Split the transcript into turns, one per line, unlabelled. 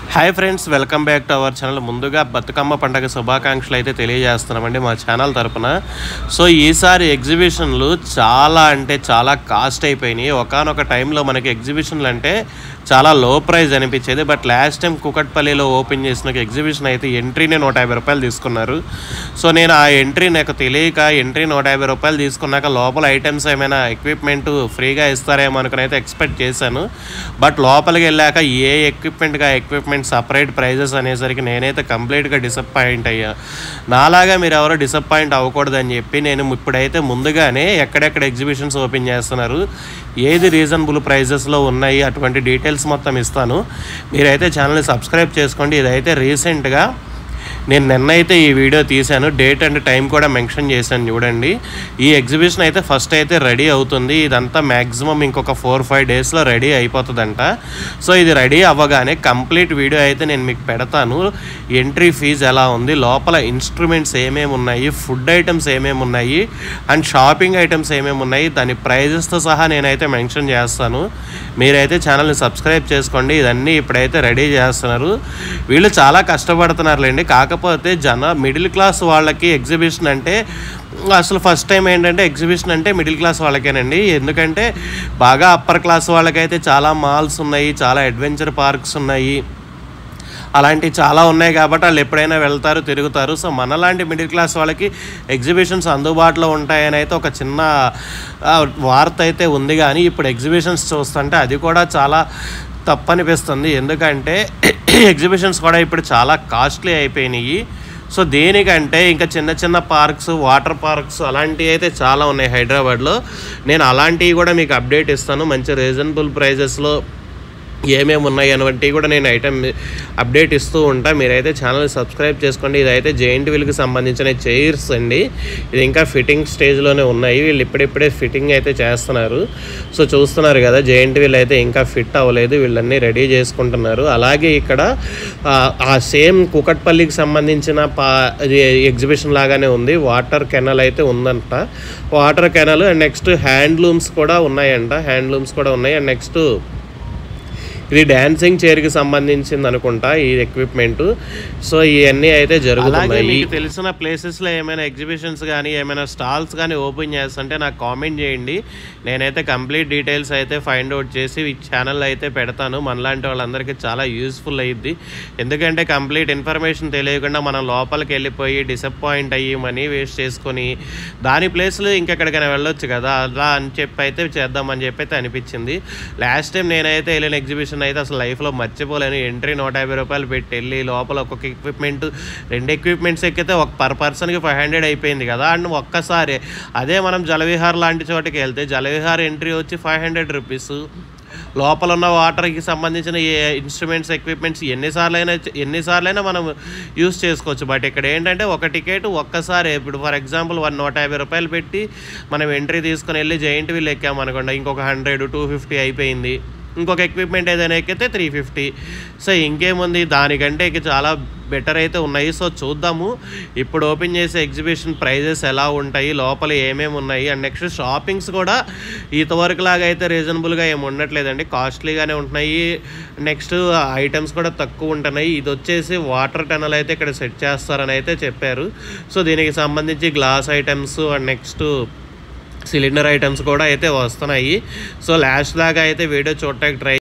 hi friends welcome back to our channel ముందుగా బతుకమ్మ పండగ శుభాకాంక్షలు అయితే తెలియజేస్తున్నామండి మా ఛానల్ తరపున సో ఈసారి ఎగ్జిబిషన్లు చాలా అంటే చాలా కాస్ట్ అయిపోయినాయి ఒకనొక టైంలో మనకి ఎగ్జిబిషన్లు అంటే చాలా లో ప్రైస్ అనిపించేది బట్ లాస్ట్ టైం కుకట్పల్లిలో ఓపెన్ చేసిన ఎగ్జిబిషన్ అయితే ఎంట్రీనే నూట యాభై రూపాయలు తీసుకున్నారు సో నేను ఆ ఎంట్రీ నాకు తెలియక ఎంట్రీ నూట యాభై రూపాయలు తీసుకున్నాక లోపల ఐటమ్స్ ఏమైనా ఎక్విప్మెంట్ ఫ్రీగా ఇస్తారేమో అనుకుని అయితే ఎక్స్పెక్ట్ చేశాను బట్ లోపలికి వెళ్ళాక ఏ ఎక్విప్మెంట్గా ఎక్విప్మెంట్ సపరేట్ ప్రైజెస్ అనేసరికి నేనైతే కంప్లీట్గా డిసప్పాయింట్ అయ్యా నాలాగా మీరు ఎవరో డిసప్పాయింట్ అవ్వకూడదని చెప్పి నేను ఇప్పుడైతే ముందుగానే ఎక్కడెక్కడ ఎగ్జిబిషన్స్ ఓపెన్ చేస్తున్నారు ఏది రీజనబుల్ ప్రైజెస్లో ఉన్నాయి అటువంటి డీటెయిల్స్ మొత్తం ఇస్తాను మీరైతే ఛానల్ని సబ్స్క్రైబ్ చేసుకోండి ఇదైతే రీసెంట్గా నేను నిన్నైతే ఈ వీడియో తీశాను డేట్ అండ్ టైం కూడా మెన్షన్ చేశాను చూడండి ఈ ఎగ్జిబిషన్ అయితే ఫస్ట్ అయితే రెడీ అవుతుంది ఇదంతా మ్యాక్సిమం ఇంకొక ఫోర్ ఫైవ్ డేస్లో రెడీ అయిపోతుందంట సో ఇది రెడీ అవ్వగానే కంప్లీట్ వీడియో అయితే నేను మీకు పెడతాను ఎంట్రీ ఫీజు ఎలా ఉంది లోపల ఇన్స్ట్రుమెంట్స్ ఏమేమి ఉన్నాయి ఫుడ్ ఐటమ్స్ ఏమేమి ఉన్నాయి అండ్ షాపింగ్ ఐటమ్స్ ఏమేమి ఉన్నాయి దాని ప్రైజెస్తో సహా నేనైతే మెన్షన్ చేస్తాను మీరైతే ఛానల్ని సబ్స్క్రైబ్ చేసుకోండి ఇదన్నీ ఇప్పుడైతే రెడీ చేస్తున్నారు వీళ్ళు చాలా కష్టపడుతున్నారులేండి కాకపోతే జన మిడిల్ క్లాస్ వాళ్ళకి ఎగ్జిబిషన్ అంటే అసలు ఫస్ట్ టైం ఏంటంటే ఎగ్జిబిషన్ అంటే మిడిల్ క్లాస్ వాళ్ళకేనండి ఎందుకంటే బాగా అప్పర్ క్లాస్ వాళ్ళకైతే చాలా మాల్స్ ఉన్నాయి చాలా అడ్వెంచర్ పార్క్స్ ఉన్నాయి అలాంటివి చాలా ఉన్నాయి కాబట్టి వాళ్ళు ఎప్పుడైనా వెళ్తారు తిరుగుతారు సో మనలాంటి మిడిల్ క్లాస్ వాళ్ళకి ఎగ్జిబిషన్స్ అందుబాటులో ఉంటాయని అయితే ఒక చిన్న ఆ, వార్త అయితే ఉంది కానీ ఇప్పుడు ఎగ్జిబిషన్స్ చూస్తుంటే అది కూడా చాలా తప్పనిపిస్తుంది ఎందుకంటే ఎగ్జిబిషన్స్ కూడా ఇప్పుడు చాలా కాస్ట్లీ అయిపోయినాయి సో దేనికంటే ఇంకా చిన్న చిన్న పార్క్స్ వాటర్ పార్క్స్ అలాంటివి అయితే చాలా ఉన్నాయి హైదరాబాద్లో నేను అలాంటివి కూడా మీకు అప్డేట్ ఇస్తాను మంచి రీజనబుల్ ప్రైజెస్లో ఏమేమి ఉన్నాయి అనేవంటివి కూడా నేను ఐటమ్ అప్డేట్ ఇస్తూ ఉంటా మీరైతే ఛానల్ సబ్స్క్రైబ్ చేసుకోండి ఇదైతే జెయింట్ వీల్కి సంబంధించిన చైర్స్ అండి ఇది ఇంకా ఫిట్టింగ్ స్టేజ్లోనే ఉన్నాయి వీళ్ళు ఇప్పుడిప్పుడే ఫిట్టింగ్ అయితే చేస్తున్నారు సో చూస్తున్నారు కదా జెయింట్ వీల్ అయితే ఇంకా ఫిట్ అవ్వలేదు వీళ్ళన్నీ రెడీ చేసుకుంటున్నారు అలాగే ఇక్కడ ఆ, ఆ సేమ్ కుకట్పల్లికి సంబంధించిన పా ఇది ఎగ్జిబిషన్ లాగానే ఉంది వాటర్ కెనల్ అయితే ఉందంట water canal and next handlooms కూడా ఉన్నాయంట హ్యాండ్లూమ్స్ కూడా ఉన్నాయి అండ్ నెక్స్ట్ ఇది డాన్సింగ్ చైర్కి సంబంధించింది అనుకుంటా ఈ ఎక్విప్మెంట్ సో ఇవన్నీ అయితే జరుగుతున్నాయి మీకు తెలిసిన ప్లేసెస్లో ఏమైనా ఎగ్జిబిషన్స్ కానీ ఏమైనా స్టాల్స్ కానీ ఓపెన్ చేస్తుంటే నాకు కామెంట్ చేయండి నేనైతే కంప్లీట్ డీటెయిల్స్ అయితే ఫైండ్ అవుట్ చేసి ఈ ఛానల్ అయితే పెడతాను మనలాంటి వాళ్ళందరికీ చాలా యూస్ఫుల్ అయ్యిద్ది ఎందుకంటే కంప్లీట్ ఇన్ఫర్మేషన్ తెలియకుండా మనం లోపలికి వెళ్ళిపోయి డిసప్పాయింట్ అయ్యి మనీ వేస్ట్ చేసుకొని దాని ప్లేస్లో ఇంకెక్కడికైనా వెళ్ళొచ్చు కదా అలా అని చెప్పి అయితే చేద్దామని చెప్పి అయితే అనిపించింది లాస్ట్ టైం నేనైతే వెళ్ళిన ఎగ్జిబిషన్ అయితే అసలు లైఫ్లో మర్చిపోలేను ఎంట్రీ నూట యాభై రూపాయలు పెట్టి వెళ్ళి లోపల ఒక్కొక్క ఎక్విప్మెంట్ రెండు ఎక్విప్మెంట్స్ ఎక్కితే ఒక పర్ పర్సన్కి ఫైవ్ హండ్రెడ్ అయిపోయింది కదా అండ్ ఒక్కసారి అదే మనం జలవిహార్ లాంటి చోటికి వెళ్తే జలవిహార్ ఎంట్రీ వచ్చి ఫైవ్ హండ్రెడ్ రూపీస్ లోపల ఉన్న వాటర్కి సంబంధించిన ఏ ఇన్స్ట్రుమెంట్స్ ఎక్విప్మెంట్స్ ఎన్నిసార్లైనా ఎన్నిసార్లైనా మనం యూస్ చేసుకోవచ్చు బట్ ఇక్కడ ఏంటంటే ఒక టికెట్ ఒక్కసారి ఇప్పుడు ఫర్ ఎగ్జాంపుల్ వన్ నూట యాభై రూపాయలు పెట్టి మనం ఎంట్రీ తీసుకొని వెళ్ళి జైంట్ వీల్ ఎక్కామనుకోండి ఇంకొక హండ్రెడ్ టూ ఫిఫ్టీ అయిపోయింది ఇంకొక ఎక్విప్మెంట్ ఏదైనా ఎక్కితే త్రీ ఫిఫ్టీ సో ఇంకేముంది దానికంటే ఇక చాలా బెటర్ అయితే ఉన్నాయి సో చూద్దాము ఇప్పుడు ఓపెన్ చేసే ఎగ్జిబిషన్ ప్రైజెస్ ఎలా ఉంటాయి లోపల ఏమేమి ఉన్నాయి అండ్ నెక్స్ట్ షాపింగ్స్ కూడా ఇంతవరకు లాగా అయితే రీజనబుల్గా ఏమి ఉండట్లేదండి కాస్ట్లీగానే ఉంటున్నాయి నెక్స్ట్ ఐటమ్స్ కూడా తక్కువ ఉంటున్నాయి ఇది వచ్చేసి వాటర్ టనల్ అయితే ఇక్కడ సెట్ చేస్తారని అయితే చెప్పారు సో దీనికి సంబంధించి glass items and next cylinder items కూడా అయితే వస్తున్నాయి సో లాస్ట్ దాకా అయితే వీడియో చూడటానికి ట్రై